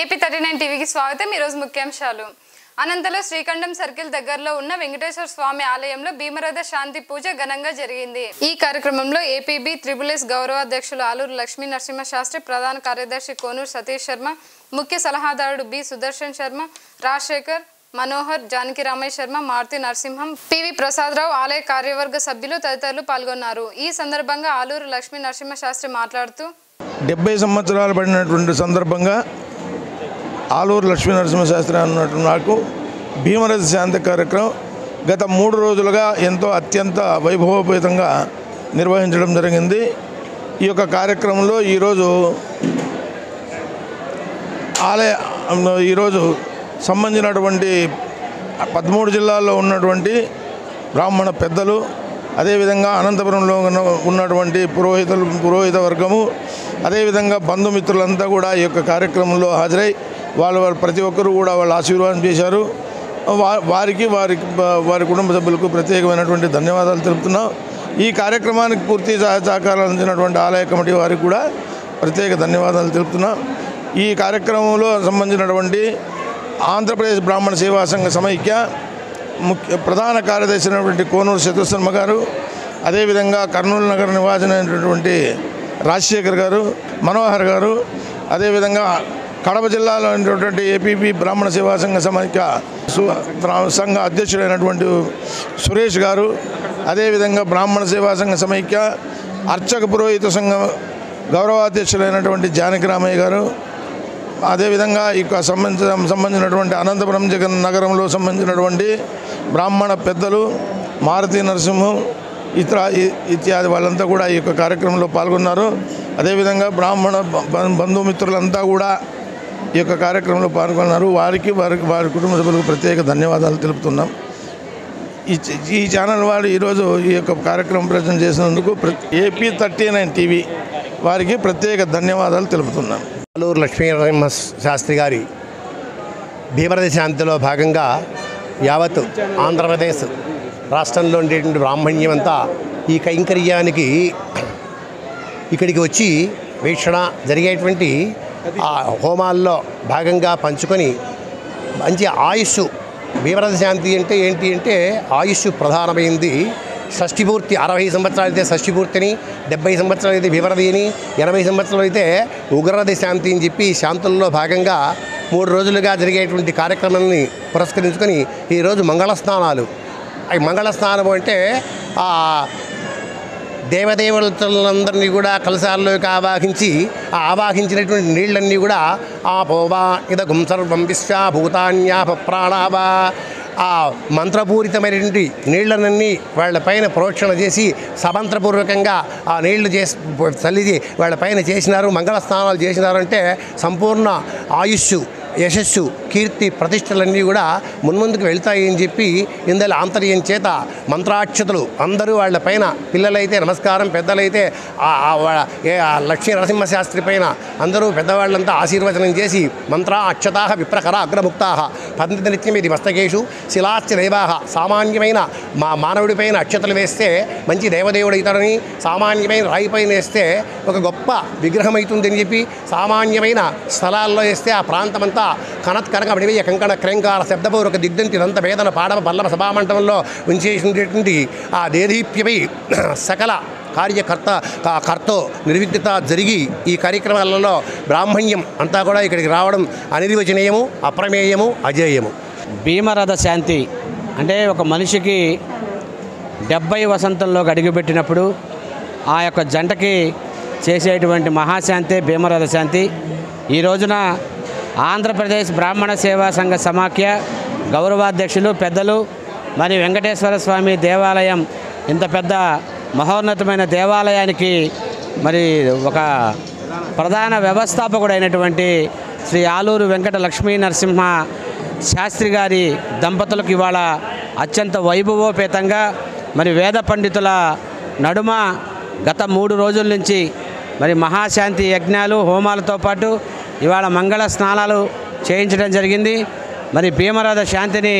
AP thirty nine టీవీకి స్వాగతం ఈరోజు ముఖ్యాంశాలు అనంతలో శ్రీకంఠం సర్కిల్ దగ్గరలో ఉన్న వెంకటేశ్వర స్వామి ఆలయంలో భీమరథ శాంతి పూజ ఘనంగా జరిగింది ఈ కార్యక్రమంలో ఏపీబీ త్రిబుల్ ఎస్ గౌరవాధ్యక్షులు ఆలూరు లక్ష్మీ నరసింహ శాస్త్రి ప్రధాన కార్యదర్శి కోనూరు సతీష్ శర్మ ముఖ్య సలహాదారుడు బి సుదర్శన్ శర్మ రాజశేఖర్ మనోహర్ జానకి రామయ్య శర్మ మారుతి నరసింహం పివి ప్రసాదరావు ఆలయ కార్యవర్గ సభ్యులు తదితరులు పాల్గొన్నారు ఈ సందర్భంగా ఆలూరు లక్ష్మీ నరసింహ శాస్త్రి మాట్లాడుతూ డెబ్బై సంవత్సరాలు పడినటువంటి సందర్భంగా ఆలూరు లక్ష్మీ నరసింహశాస్త్రి అన్నట్టు నాకు భీమరథ శాంతి కార్యక్రమం గత మూడు రోజులుగా ఎంతో అత్యంత వైభవోపేతంగా నిర్వహించడం జరిగింది ఈ యొక్క కార్యక్రమంలో ఈరోజు ఆలయ ఈరోజు సంబంధించినటువంటి పదమూడు జిల్లాల్లో ఉన్నటువంటి బ్రాహ్మణ పెద్దలు అదేవిధంగా అనంతపురంలో ఉన్న- ఉన్నటువంటి పురోహితులు పురోహిత వర్గము అదేవిధంగా బంధుమిత్రులంతా కూడా ఈ యొక్క కార్యక్రమంలో హాజరై వాళ్ళు వారు ప్రతి ఒక్కరూ కూడా వాళ్ళు ఆశీర్వాదం చేశారు వా- వారికి వారి వారి కుటుంబ సభ్యులకు ప్రత్యేకమైనటువంటి ధన్యవాదాలు తెలుపుతున్నాం ఈ కార్యక్రమానికి పూర్తి సహాయ సహకారాలు అందించినటువంటి ఆలయ కమిటీ వారికి కూడా ప్రత్యేక ధన్యవాదాలు తెలుపుతున్నాం ఈ కార్యక్రమంలో సంబంధించినటువంటి ఆంధ్రప్రదేశ్ బ్రాహ్మణ సేవా సంఘ సమైక్య ముఖ్య ప్రధాన కార్యదర్శి అయినటువంటి కోనూరు చతుశర్మ గారు అదేవిధంగా కర్నూలు నగర నివాసమైనటువంటి రాజశేఖర్ గారు మనోహర్ గారు అదేవిధంగా కడప జిల్లాలో ఉన్నటువంటి ఏపీపీ బ్రాహ్మణ సేవా సంఘ సమైక్య సు- బ్రా- సంఘ అధ్యక్షుడైనటువంటి సురేష్ గారు అదేవిధంగా బ్రాహ్మణ సేవా సంఘ సమైక్య అర్చక పురోహిత సంఘం గౌరవాధ్యక్షులైనటువంటి జానకి రామయ్య గారు అదేవిధంగా ఇక సంబంధించిన సంబంధించినటువంటి అనంతపురం జగన్ నగరంలో సంబంధించినటువంటి బ్రాహ్మణ పెద్దలు మారుతి నరసింహం ఇతర ఇ- ఇత్యాది వాళ్ళంతా కూడా ఈ యొక్క కార్యక్రమంలో పాల్గొన్నారు అదేవిధంగా బ్రాహ్మణ బ- బంధుమిత్రులంతా కూడా ఈ యొక్క కార్యక్రమంలో పాల్గొన్నారు వారికి వారికి వారి కుటుంబ సభ్యులకు ప్రత్యేక ధన్యవాదాలు తెలుపుతున్నాం ఈ చ- ఈ ఛానల్ వారు ఈరోజు ఈ యొక్క కార్యక్రమం ప్రజెంట్ చేసినందుకు ఏపీ థర్టీ నైన్ టీవీ వారికి ప్రత్యేక ధన్యవాదాలు తెలుపుతున్నాం ఆలూరు లక్ష్మీనరసింహ శాస్త్రి గారి భీమరథ శాంతిలో భాగంగా యావత్ ఆంధ్రప్రదేశ్ రాష్ట్రంలో ఉండేటువంటి బ్రాహ్మణ్యం అంతా ఈ కైంకర్యానికి ఇక్కడికి వచ్చి వీక్షణ జరిగేటువంటి ఆ హోమాల్లో భాగంగా పంచుకొని మంచి ఆయుష్ భీమరథ శాంతి అంటే ఏంటి అంటే ఆయుష్ ప్రధానమైంది షష్ఠి పూర్తి అరవై సంవత్సరాలు అయితే షష్ఠి పూర్తిని డెబ్బై సంవత్సరాలు అయితే భీమరథి అని ఎనభై సంవత్సరాలు అయితే ఉగ్రరథి శాంతి అని చెప్పి శాంతుల్లో భాగంగా మూడు రోజులుగా జరిగేటువంటి కార్యక్రమాన్ని పురస్కరించుకొని ఈరోజు మంగళ స్నానాలు ఈ మంగళ స్నానం అంటే ఆ దేవదేవతలందరినీ కూడా కలశాల్లోకి ఆవాహించి ఆ ఆవాహించినటువంటి నీళ్ళన్నీ కూడా ఆ పోవా ఇదగుం సర్వం విశ్వాభూతాన్యాప ప్రాణావా ఆ మంత్రపూరితమైనటువంటి నీళ్లనన్నీ వాళ్ళ పైన ప్రోక్షణ చేసి సమంత్రపూర్వకంగా ఆ నీళ్లు చేసి చల్లి వాళ్ళ పైన చేసినారు మంగళ స్నానాలు చేసినారంటే సంపూర్ణ ఆయుష్ యశస్సు కీర్తి ప్రతిష్టలన్నీ కూడా మున్ముందుకు వెళ్తాయి అని చెప్పి ఇందులో ఆంతర్యం చేత మంత్రాక్షతలు అందరూ వాళ్ళ పైన పిల్లలైతే నమస్కారం పెద్దలైతే ఆ- ఆ వా- ఏ ఆ లక్ష్మీ నరసింహశాస్త్రి పైన అందరూ పెద్దవాళ్ళంతా ఆశీర్వచనం చేసి మంత్రా అక్షతా విప్రకర అగ్రముక్తా పండిత నిత్యం ఇది మస్తకేషు శిలాశ్చ దైవాహ సామాన్యమైన మా మానవుడి పైన అక్షతలు వేస్తే మంచి దేవదేవుడు అవుతాడని సామాన్యమైన రాయి పైన వేస్తే ఒక గొప్ప విగ్రహం అవుతుందని చెప్పి సామాన్యమైన స్థలాల్లో వేస్తే ఆ ప్రాంతమంతా కనత్ కనక విడివయ్య కంకణ క్రంకార శబ్దపూర్వక దిగ్దంతి దంత వేదన పాడవ పల్లవ సభామంటపంలో ఉంచేసినటువంటి ఆ దేదీప్యమై సకల కార్యకర్త కా- కర్తో నిర్విఘ్నత జరిగి ఈ కార్యక్రమాలలో బ్రాహ్మణ్యం అంతా కూడా ఇక్కడికి రావడం అనిర్వచనీయము అప్రమేయము అజేయము భీమరథ శాంతి అంటే ఒక మనిషికి డెబ్బై వసంతంలోకి అడుగుపెట్టినప్పుడు ఆ యొక్క జంటకి చేసేటువంటి మహాశాంతి భీమరథ శాంతి ఈ రోజున ఆంధ్రప్రదేశ్ బ్రాహ్మణ సేవా సంఘ సమాఖ్య గౌరవాధ్యక్షులు పెద్దలు మరి వెంకటేశ్వర స్వామి దేవాలయం ఇంత పెద్ద మహోన్నతమైన దేవాలయానికి మరి ఒక ప్రధాన వ్యవస్థాపకుడైనటువంటి శ్రీ ఆలూరు వెంకట లక్ష్మీ నరసింహ శాస్త్రి గారి దంపతులకు ఇవాళ అత్యంత వైభవోపేతంగా మరి వేద పండితుల నడుమ గత మూడు రోజుల నుంచి మరి మహాశాంతి యజ్ఞాలు హోమాలతో పాటు ఇవాళ మంగళ స్నానాలు చేయించడం జరిగింది మరి భీమరథ శాంతిని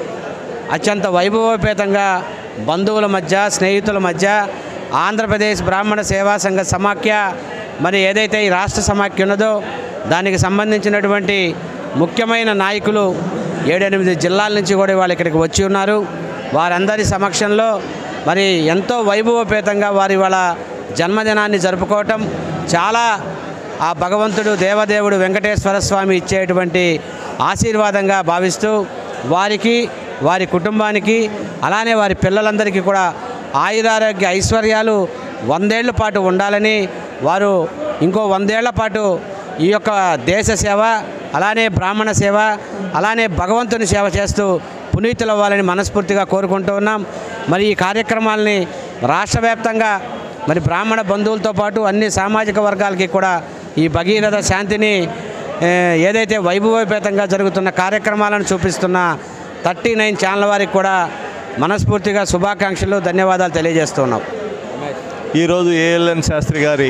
అత్యంత వైభవోపేతంగా బంధువుల మధ్య స్నేహితుల మధ్య ఆంధ్రప్రదేశ్ బ్రాహ్మణ సేవా సంఘ సమాఖ్య మరి ఏదైతే ఈ రాష్ట్ర సమాఖ్య ఉన్నదో దానికి సంబంధించినటువంటి ముఖ్యమైన నాయకులు ఏడెనిమిది జిల్లాల నుంచి కూడా వాళ్ళు ఇక్కడికి వచ్చి ఉన్నారు వారందరి సమక్షంలో మరి ఎంతో వైభవపేతంగా వారి వాళ్ళ జన్మదినాన్ని జరుపుకోవటం చాలా ఆ భగవంతుడు దేవదేవుడు వెంకటేశ్వర స్వామి ఇచ్చేటువంటి ఆశీర్వాదంగా భావిస్తూ వారికి వారి కుటుంబానికి అలానే వారి పిల్లలందరికీ కూడా ఆయురారోగ్య ఐశ్వర్యాలు వందేళ్ల పాటు ఉండాలని వారు ఇంకో వందేళ్ల పాటు ఈ యొక్క దేశ సేవ అలానే బ్రాహ్మణ సేవ అలానే భగవంతుని సేవ చేస్తూ పునీతులు అవ్వాలని మనస్ఫూర్తిగా కోరుకుంటూ ఉన్నాం మరి ఈ కార్యక్రమాల్ని రాష్ట్ర వ్యాప్తంగా మరి బ్రాహ్మణ బంధువులతో పాటు అన్ని సామాజిక వర్గాలకి కూడా ఈ భగీరథ శాంతిని ఏ, ఏదైతే వైభవోపేతంగా జరుగుతున్న కార్యక్రమాలను చూపిస్తున్న థర్టీ నైన్ ఛానల్ వారికి కూడా మనస్ఫూర్తిగా శుభాకాంక్షలు ధన్యవాదాలు తెలియజేస్తున్నాం ఈరోజు ఏఎల్ఎన్ శాస్త్రి గారి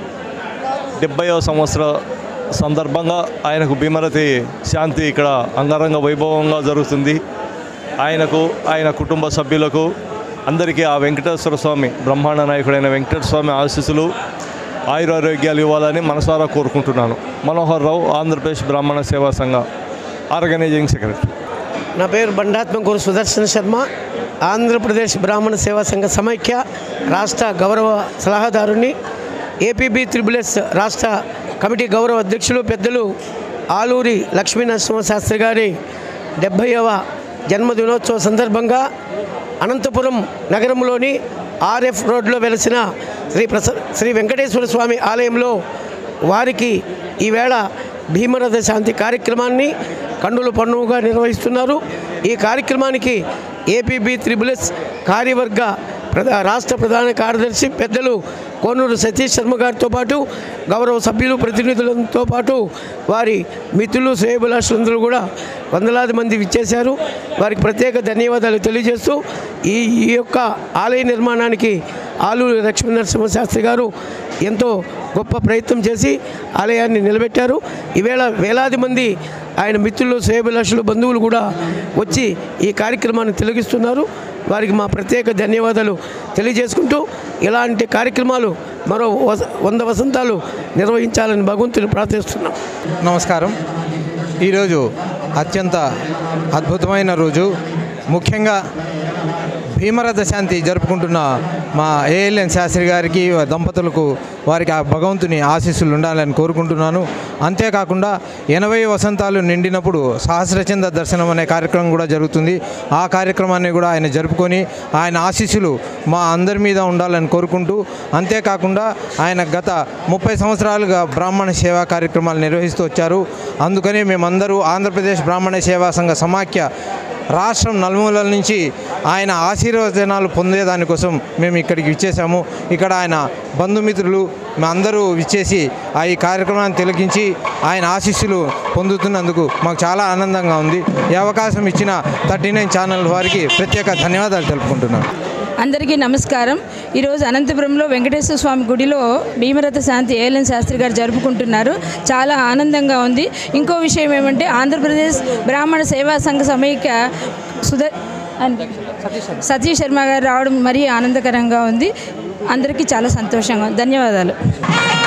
డెబ్బైవ సంవత్సర సందర్భంగా ఆయనకు భీమరతి శాంతి ఇక్కడ అంగరంగ వైభవంగా జరుగుతుంది ఆయనకు ఆయన కుటుంబ సభ్యులకు అందరికీ ఆ వెంకటేశ్వర స్వామి బ్రహ్మాండ నాయకుడైన వెంకటేశ్వర స్వామి ఆశీస్సులు ఆయురారోగ్యాలు ఇవ్వాలని మనసారా కోరుకుంటున్నాను మనోహర్ రావు ఆంధ్రప్రదేశ్ బ్రాహ్మణ సేవా సంఘ ఆర్గనైజింగ్ సెక్రటరీ నా పేరు బండాత్మకూరు సుదర్శన శర్మ ఆంధ్రప్రదేశ్ బ్రాహ్మణ సేవా సంఘ సమైక్య రాష్ట్ర గౌరవ సలహాదారుని ఏపీబీ త్రిబులెస్ రాష్ట్ర కమిటీ గౌరవ అధ్యక్షులు పెద్దలు ఆలూరి లక్ష్మీనరసింహ శాస్త్రి గారి డెబ్భైవ జన్మదినోత్సవ సందర్భంగా అనంతపురం నగరంలోని ఆర్ఎఫ్ రోడ్లో వెలసిన శ్రీ ప్రస శ్రీ వెంకటేశ్వర స్వామి ఆలయంలో వారికి ఈవేళ భీమరథ శాంతి కార్యక్రమాన్ని కన్నుల పండుగగా నిర్వహిస్తున్నారు ఈ కార్యక్రమానికి ఏపీబీ త్రిబులెస్ కార్యవర్గ ప్రధా రాష్ట్ర ప్రధాన కార్యదర్శి పెద్దలు కోనూరు సతీష్ శర్మ గారితో పాటు గౌరవ సభ్యులు ప్రతినిధులతో పాటు వారి మిత్రులు శ్రేయభిలాషులందరూ కూడా వందలాది మంది విచ్చేశారు వారికి ప్రత్యేక ధన్యవాదాలు తెలియజేస్తూ ఈ ఈ యొక్క ఆలయ నిర్మాణానికి ఆలూరి లక్ష్మీనరసింహ శాస్త్రి గారు ఎంతో గొప్ప ప్రయత్నం చేసి ఆలయాన్ని నిలబెట్టారు ఈవేళ వేలాది మంది ఆయన మిత్రులు శ్రేయభిలాషులు బంధువులు కూడా వచ్చి ఈ కార్యక్రమాన్ని తిలగిస్తున్నారు వారికి మా ప్రత్యేక ధన్యవాదాలు తెలియజేసుకుంటూ ఇలాంటి కార్యక్రమాలు మరో వస- వంద వసంతాలు నిర్వహించాలని భగవంతుని ప్రార్థిస్తున్నాం నమస్కారం ఈరోజు అత్యంత అద్భుతమైన రోజు ముఖ్యంగా భీమరథ శాంతి జరుపుకుంటున్న మా ఏఎల్ఎన్ శాస్త్రి గారికి దంపతులకు వారికి ఆ భగవంతుని ఆశీస్సులు ఉండాలని కోరుకుంటున్నాను అంతేకాకుండా ఎనభై వసంతాలు నిండినప్పుడు సహస్రచంద దర్శనం అనే కార్యక్రమం కూడా జరుగుతుంది ఆ కార్యక్రమాన్ని కూడా ఆయన జరుపుకొని ఆయన ఆశీస్సులు మా అందరి మీద ఉండాలని కోరుకుంటూ అంతేకాకుండా ఆయన గత ముప్పై సంవత్సరాలుగా బ్రాహ్మణ సేవా కార్యక్రమాలు నిర్వహిస్తూ వచ్చారు అందుకని మేమందరూ ఆంధ్రప్రదేశ్ బ్రాహ్మణ సేవా సంఘ సమాఖ్య రాష్ట్రం నలుమూలల నుంచి ఆయన ఆశీర్వచనాలు పొందేదానికోసం మేము ఇక్కడికి ఇచ్చేసాము ఇక్కడ ఆయన బంధుమిత్రులు మా అందరూ ఇచ్చేసి ఆ ఈ కార్యక్రమాన్ని తిలకించి ఆయన ఆశీస్సులు పొందుతున్నందుకు మాకు చాలా ఆనందంగా ఉంది ఈ అవకాశం ఇచ్చిన థర్టీ నైన్ ఛానల్ వారికి ప్రత్యేక ధన్యవాదాలు తెలుపుకుంటున్నాను అందరికీ నమస్కారం ఈరోజు అనంతపురంలో వెంకటేశ్వర స్వామి గుడిలో భీమరథ శాంతి ఏఎల్ఎన్ శాస్త్రి గారు జరుపుకుంటున్నారు చాలా ఆనందంగా ఉంది ఇంకో విషయం ఏమంటే ఆంధ్రప్రదేశ్ బ్రాహ్మణ సేవా సంఘ సమైక్య సుధ అండ్ సతీష్ శర్మ గారు రావడం మరీ ఆనందకరంగా ఉంది అందరికీ చాలా సంతోషంగా ఉంది. ధన్యవాదాలు